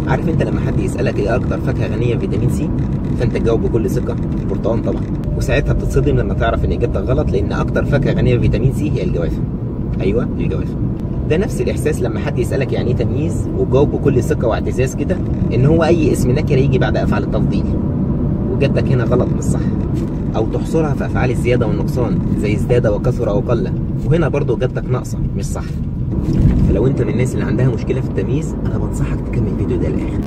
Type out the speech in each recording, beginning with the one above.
عارف انت لما حد يسالك ايه اكتر فاكهه غنيه بفيتامين سي فانت تجاوب بكل ثقه البرتقال طبعا وساعتها بتتصدم لما تعرف ان اجابتك غلط لان اكتر فاكهه غنيه بفيتامين سي هي الجوافه ايوه الجوافه ده نفس الاحساس لما حد يسالك يعني ايه تمييز وتجاوب بكل ثقه واعتزاز كده ان هو اي اسم نكره يجي بعد افعال التفضيل واجابتك هنا غلط مش صح او تحصرها في افعال الزياده والنقصان زي ازداد وكثر او قل وهنا برضو اجابتك ناقصه مش صح فلو انت من الناس اللي عندها مشكله في التمييز انا بنصحك تكمل الفيديو ده للاخر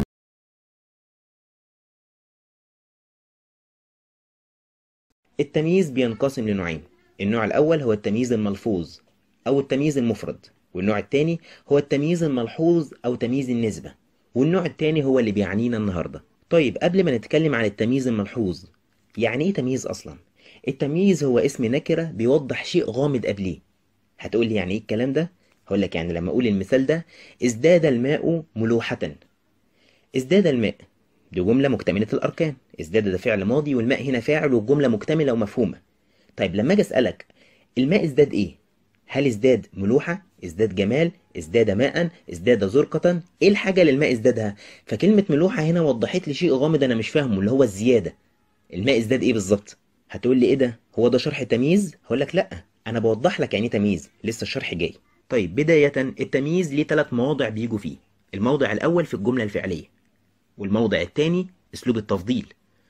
التمييز بينقسم لنوعين النوع الاول هو التمييز الملفوظ او التمييز المفرد والنوع الثاني هو التمييز الملحوظ او تمييز النسبه والنوع الثاني هو اللي بيعنينا النهارده طيب قبل ما نتكلم عن التمييز الملحوظ يعني ايه تمييز اصلا التمييز هو اسم نكره بيوضح شيء غامض قبليه هتقول لي يعني ايه الكلام ده هقول لك يعني لما اقول المثال ده ازداد الماء ملوحه ازداد الماء دي جمله مكتمله الاركان ازداد ده فعل ماضي والماء هنا فاعل والجمله مكتمله ومفهومه طيب لما اجي اسالك الماء ازداد ايه هل ازداد ملوحه ازداد جمال ازداد ماء ازداد زرقة ايه الحاجة اللي الماء ازدادها فكلمة ملوحة هنا وضحت لي شيء غامض انا مش فاهمه اللي هو الزيادة الماء ازداد ايه بالظبط هتقول لي ايه ده هو ده شرح تمييز هقول لك لا انا بوضح لك يعني ايه تمييز لسه الشرح جاي طيب بداية التمييز ليه ثلاث مواضع بيجوا فيه الموضع الاول في الجملة الفعلية والموضع الثاني اسلوب التفضيل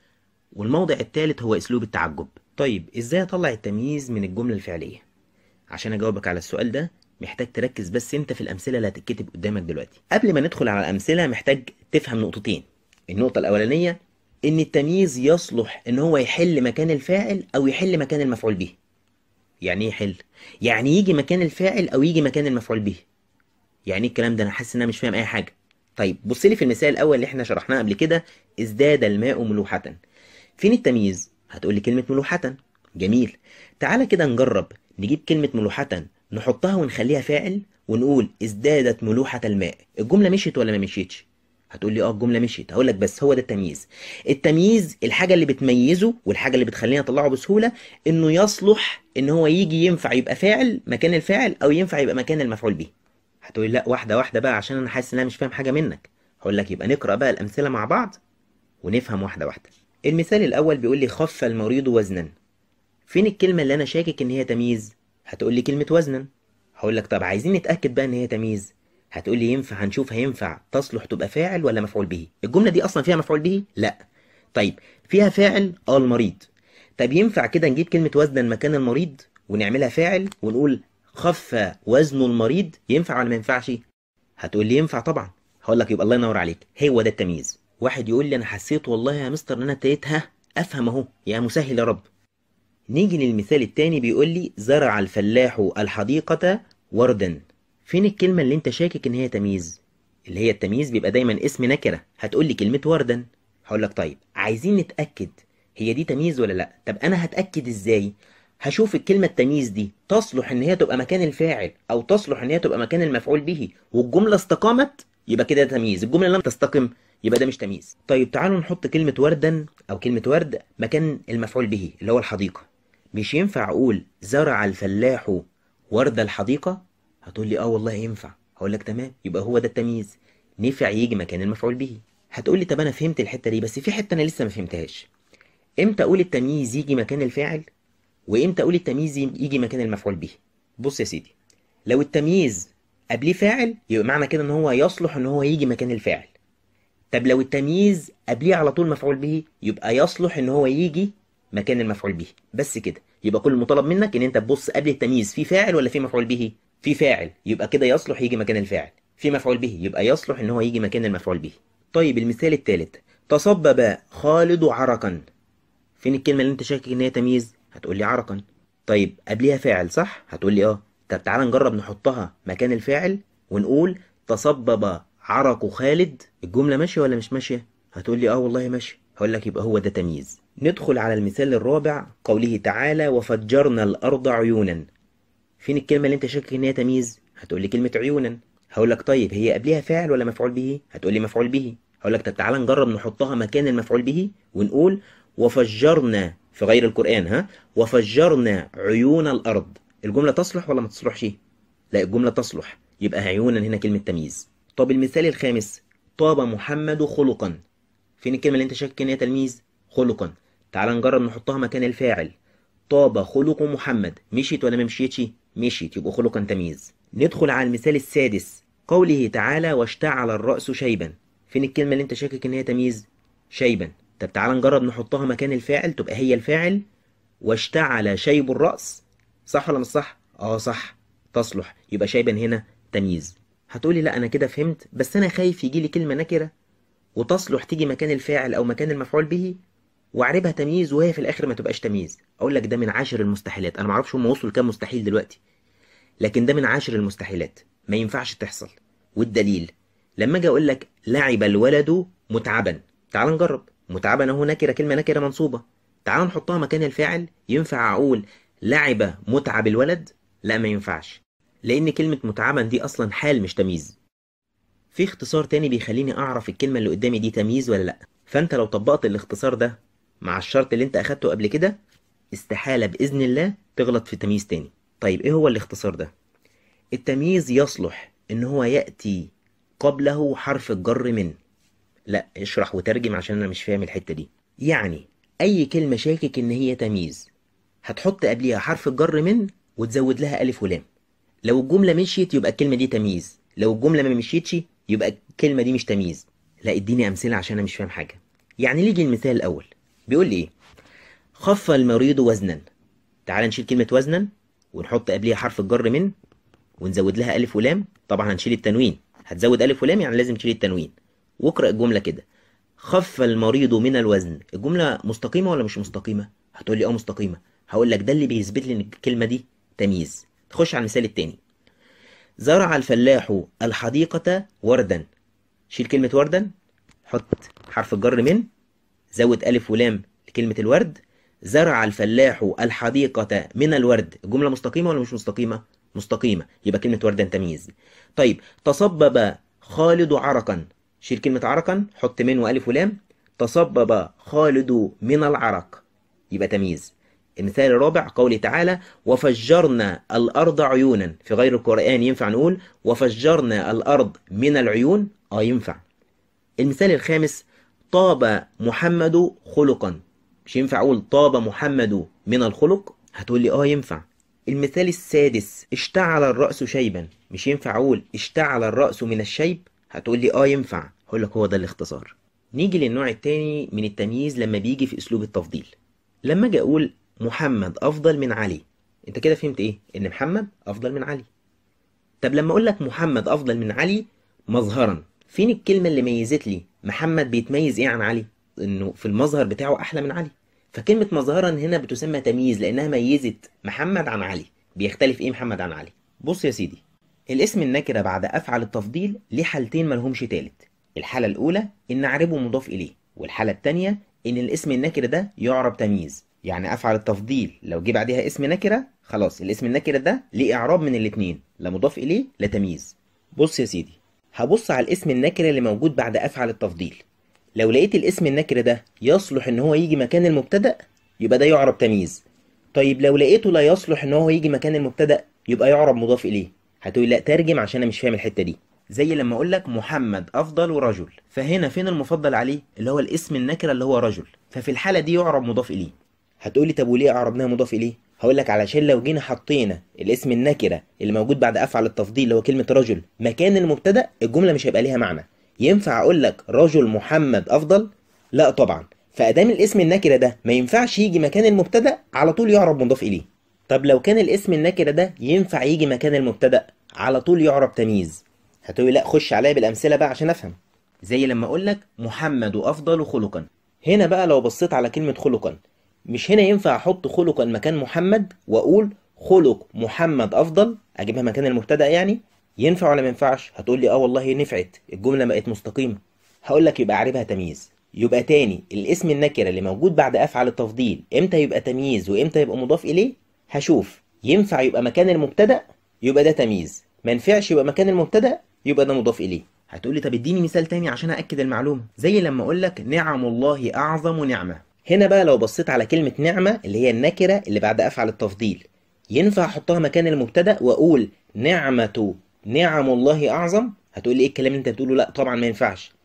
والموضع الثالث هو اسلوب التعجب طيب ازاي اطلع التمييز من الجملة الفعلية عشان اجاوبك على السؤال ده محتاج تركز بس انت في الامثله اللي هتتكتب قدامك دلوقتي قبل ما ندخل على الامثله محتاج تفهم نقطتين النقطه الاولانيه ان التمييز يصلح ان هو يحل مكان الفاعل او يحل مكان المفعول به يعني ايه يحل يعني يجي مكان الفاعل او يجي مكان المفعول به يعني ايه الكلام ده انا حاسس ان انا مش فاهم اي حاجه طيب بص لي في المثال الاول اللي احنا شرحناه قبل كده ازداد الماء ملوحه فين التمييز هتقول لي كلمه ملوحه جميل تعالى كده نجرب نجيب كلمه ملوحه نحطها ونخليها فاعل ونقول ازدادت ملوحة الماء الجملة مشيت ولا ما مشيتش هتقول لي اه الجملة مشيت هقول لك بس هو ده التمييز التمييز الحاجة اللي بتميزه والحاجة اللي بتخلينا نطلعه بسهولة انه يصلح ان هو يجي ينفع يبقى فاعل مكان الفاعل او ينفع يبقى مكان المفعول به هتقول لا واحدة واحدة بقى عشان انا حاسس ان انا مش فاهم حاجة منك هقول لك يبقى نقرأ بقى الامثلة مع بعض ونفهم واحدة واحدة المثال الاول بيقول لي خف المريض وزنا فين الكلمة اللي انا شاكك ان هي تمييز هتقول لي كلمة وزنا هقول لك طب عايزين نتأكد بقى ان هي تمييز هتقول لي ينفع هنشوف هينفع تصلح تبقى فاعل ولا مفعول به الجملة دي اصلا فيها مفعول به لا طيب فيها فاعل اه المريض طب ينفع كده نجيب كلمة وزنا مكان المريض ونعملها فاعل ونقول خف وزن المريض ينفع ولا ما ينفعش هتقول لي ينفع طبعا هقول لك يبقى الله ينور عليك هو ده التمييز واحد يقول لي انا حسيت والله يا مستر ان انا ابتديت ها افهم اهو يا مسهل يا رب نيجي للمثال التاني بيقول لي زرع الفلاح الحديقة وردا فين الكلمة اللي انت شاكك ان هي تمييز اللي هي التمييز بيبقى دايما اسم نكرة هتقول لي كلمة وردا هقول لك طيب عايزين نتأكد هي دي تمييز ولا لا طب انا هتأكد ازاي هشوف الكلمة التمييز دي تصلح ان هي تبقى مكان الفاعل او تصلح ان هي تبقى مكان المفعول به والجملة استقامت يبقى كده تمييز الجملة لم تستقم يبقى ده مش تمييز طيب تعالوا نحط كلمة وردا او كلمة ورد مكان المفعول به اللي هو الحديقة مش ينفع اقول زرع الفلاح ورد الحديقة هتقول لي اه والله ينفع هقول لك تمام يبقى هو ده التمييز نفع يجي مكان المفعول به هتقول لي طب انا فهمت الحتة دي بس في حتة انا لسه ما فهمتهاش امتى اقول التمييز يجي مكان الفاعل وامتى اقول التمييز يجي مكان المفعول به بص يا سيدي لو التمييز قبليه فاعل يبقى معنى كده ان هو يصلح ان هو يجي مكان الفاعل طب لو التمييز قبليه على طول مفعول به يبقى يصلح ان هو يجي مكان المفعول به بس كده يبقى كل المطالب منك ان انت تبص قبل التمييز في فاعل ولا في مفعول به في فاعل يبقى كده يصلح يجي مكان الفاعل في مفعول به يبقى يصلح ان هو يجي مكان المفعول به طيب المثال الثالث تصبب خالد عرقا فين الكلمه اللي انت شاكك ان هي تمييز هتقول لي عرقا طيب قبليها فاعل صح هتقول لي اه طب تعالى نجرب نحطها مكان الفاعل ونقول تصبب عرق خالد الجمله ماشيه ولا مش ماشيه هتقول لي اه والله ماشيه هقول لك يبقى هو ده تمييز ندخل على المثال الرابع قوله تعالى وفجرنا الأرض عيونا فين الكلمة اللي انت شاكك ان هي تمييز هتقول لي كلمة عيونا هقول لك طيب هي قبلها فاعل ولا مفعول به هتقول لي مفعول به هقول لك طب تعالى نجرب نحطها مكان المفعول به ونقول وفجرنا في غير القرآن ها وفجرنا عيون الأرض الجملة تصلح ولا ما تصلحش لا الجملة تصلح يبقى عيونا هنا كلمة تمييز طب المثال الخامس طاب محمد خلقا فين الكلمة اللي انت شاكك ان هي تلميذ خلقا تعال نجرب نحطها مكان الفاعل طاب خلق محمد مشيت ولا ما مشيتش مشيت يبقى خلقا تمييز ندخل على المثال السادس قوله تعالى واشتعل الرأس شيبا فين الكلمة اللي انت شاكك ان هي تمييز شيبا طب تعال نجرب نحطها مكان الفاعل تبقى هي الفاعل واشتعل شيب الرأس صح ولا مش صح اه صح تصلح يبقى شيبا هنا تمييز هتقولي لا انا كده فهمت بس انا خايف يجي لي كلمة نكرة وتصلح تيجي مكان الفاعل او مكان المفعول به واعربها تمييز وهي في الاخر ما تبقاش تمييز اقول لك ده من عاشر المستحيلات انا ما اعرفش هم وصلوا لكام مستحيل دلوقتي لكن ده من عاشر المستحيلات ما ينفعش تحصل والدليل لما اجي اقول لك لعب الولد متعبا تعال نجرب متعبا اهو نكره كلمه نكره منصوبه تعال نحطها مكان الفاعل ينفع اقول لعب متعب الولد لا ما ينفعش لان كلمه متعبا دي اصلا حال مش تمييز في اختصار تاني بيخليني اعرف الكلمه اللي قدامي دي تمييز ولا لا فانت لو طبقت الاختصار ده مع الشرط اللي انت اخدته قبل كده استحالة بإذن الله تغلط في تمييز تاني طيب ايه هو الاختصار ده التمييز يصلح ان هو يأتي قبله حرف الجر من لا اشرح وترجم عشان انا مش فاهم الحتة دي يعني اي كلمة شاكك ان هي تمييز هتحط قبليها حرف الجر من وتزود لها الف ولام لو الجملة مشيت يبقى الكلمة دي تمييز لو الجملة ما مشيتش يبقى الكلمة دي مش تمييز لا اديني امثلة عشان انا مش فاهم حاجة يعني نيجي المثال الاول بيقول لي ايه خف المريض وزنا تعال نشيل كلمة وزنا ونحط قبليها حرف الجر من ونزود لها ألف ولام طبعا هنشيل التنوين هتزود ألف ولام يعني لازم تشيل التنوين واقرأ الجملة كده خف المريض من الوزن الجملة مستقيمة ولا مش مستقيمة هتقول لي اه مستقيمة هقول لك ده اللي بيثبت لي ان الكلمة دي تمييز تخش على المثال التاني زرع الفلاح الحديقة وردا شيل كلمة وردا حط حرف الجر من زود ألف ولام لكلمة الورد زرع الفلاح الحديقة من الورد الجملة مستقيمة ولا مش مستقيمة؟ مستقيمة يبقى كلمة وردا تمييز طيب تصبب خالد عرقا شيل كلمة عرقا حط من وألف ولام تصبب خالد من العرق يبقى تمييز المثال الرابع قوله تعالى وفجرنا الأرض عيونا في غير القرآن ينفع نقول وفجرنا الأرض من العيون اه ينفع المثال الخامس طاب محمد خلقا مش ينفع اقول طاب محمد من الخلق هتقول لي اه ينفع المثال السادس اشتعل الرأس شيبا مش ينفع اقول اشتعل الرأس من الشيب هتقول لي اه ينفع هقول لك هو ده الاختصار نيجي للنوع التاني من التمييز لما بيجي في اسلوب التفضيل لما اجي اقول محمد افضل من علي انت كده فهمت ايه ان محمد افضل من علي طب لما اقول لك محمد افضل من علي مظهرا فين الكلمه اللي ميزت لي محمد بيتميز ايه عن علي انه في المظهر بتاعه احلى من علي فكلمه مظهرا هنا بتسمى تمييز لانها ميزت محمد عن علي بيختلف ايه محمد عن علي بص يا سيدي الاسم النكره بعد افعل التفضيل ليه حالتين ملهمش تالت الحاله الاولى ان اعربه مضاف اليه والحاله الثانيه ان الاسم النكره ده يعرب تمييز يعني افعل التفضيل لو جه بعدها اسم نكره خلاص الاسم النكره ده ليه اعراب من الاثنين لا مضاف اليه لا تمييز بص يا سيدي هبص على الاسم النكره اللي موجود بعد افعل التفضيل لو لقيت الاسم النكره ده يصلح ان هو يجي مكان المبتدا يبقى ده يعرب تمييز طيب لو لقيته لا يصلح ان هو يجي مكان المبتدا يبقى يعرب مضاف اليه هتقول لا ترجم عشان انا مش فاهم الحته دي زي لما اقول لك محمد افضل رجل فهنا فين المفضل عليه اللي هو الاسم النكره اللي هو رجل ففي الحاله دي يعرب مضاف اليه هتقولي طب وليه اعربناها مضاف اليه هقول لك علشان لو جينا حطينا الاسم النكره اللي موجود بعد افعل التفضيل اللي هو كلمه رجل مكان المبتدا الجمله مش هيبقى ليها معنى ينفع اقول لك رجل محمد افضل لا طبعا فادام الاسم النكره ده ما ينفعش يجي مكان المبتدا على طول يعرب مضاف اليه طب لو كان الاسم النكره ده ينفع يجي مكان المبتدا على طول يعرب تمييز هتقولي لا خش عليا بالامثله بقى عشان افهم زي لما اقول لك محمد افضل خلقا هنا بقى لو بصيت على كلمه خلقا مش هنا ينفع احط خلقا مكان محمد واقول خلق محمد افضل اجيبها مكان المبتدا يعني ينفع ولا ما ينفعش هتقول لي اه والله نفعت الجمله بقت مستقيمه هقول لك يبقى اعربها تمييز يبقى تاني الاسم النكره اللي موجود بعد افعل التفضيل امتى يبقى تمييز وامتى يبقى مضاف اليه هشوف ينفع يبقى مكان المبتدا يبقى ده تمييز ما ينفعش يبقى مكان المبتدا يبقى ده مضاف اليه هتقولي طب اديني مثال تاني عشان ااكد المعلومه زي لما اقول لك نعم الله اعظم نعمه هنا بقى لو بصيت على كلمه نعمه اللي هي النكره اللي بعد افعل التفضيل ينفع احطها مكان المبتدا واقول نعمه نعم الله اعظم هتقول لي ايه الكلام اللي انت بتقوله لا طبعا ما ينفعش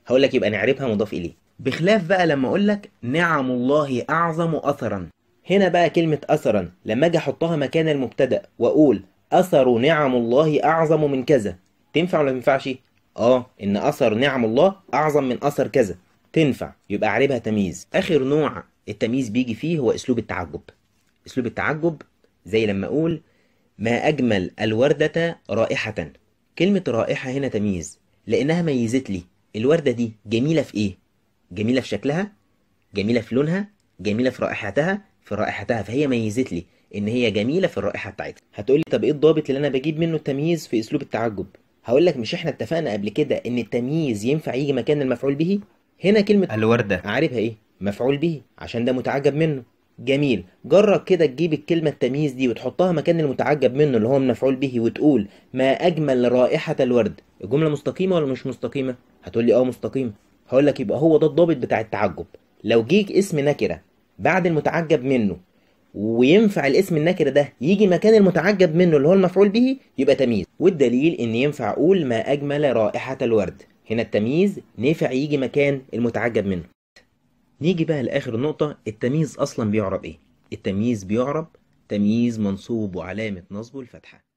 هقول لك يبقى نعربها مضاف اليه بخلاف بقى لما اقول لك نعم الله اعظم اثرا هنا بقى كلمة اثرا لما اجي احطها مكان المبتدأ واقول اثر نعم الله اعظم من كذا تنفع ولا ما تنفعش اه ان اثر نعم الله اعظم من اثر كذا تنفع يبقى اعربها تمييز اخر نوع التمييز بيجي فيه هو اسلوب التعجب اسلوب التعجب زي لما اقول ما اجمل الوردة رائحة كلمة رائحة هنا تمييز لانها ميزت لي الوردة دي جميلة في ايه جميلة في شكلها جميلة في لونها جميلة في رائحتها في رائحتها فهي ميزت لي ان هي جميلة في الرائحة بتاعتها هتقولي طب ايه الضابط اللي انا بجيب منه التمييز في اسلوب التعجب هقول لك مش احنا اتفقنا قبل كده ان التمييز ينفع يجي مكان المفعول به هنا كلمة الوردة عارفها ايه مفعول به عشان ده متعجب منه جميل جرب كده تجيب الكلمة التمييز دي وتحطها مكان المتعجب منه اللي هو المفعول به وتقول ما أجمل رائحة الورد الجملة مستقيمة ولا مش مستقيمة هتقول لي اه مستقيمة هقول لك يبقى هو ده الضابط بتاع التعجب لو جيك اسم نكرة بعد المتعجب منه وينفع الاسم النكرة ده يجي مكان المتعجب منه اللي هو المفعول به يبقى تمييز والدليل ان ينفع اقول ما اجمل رائحة الورد هنا التمييز نفع يجي مكان المتعجب منه نيجي بقى لاخر نقطة التمييز اصلا بيعرب ايه التمييز بيعرب تمييز منصوب وعلامة نصبه الفتحة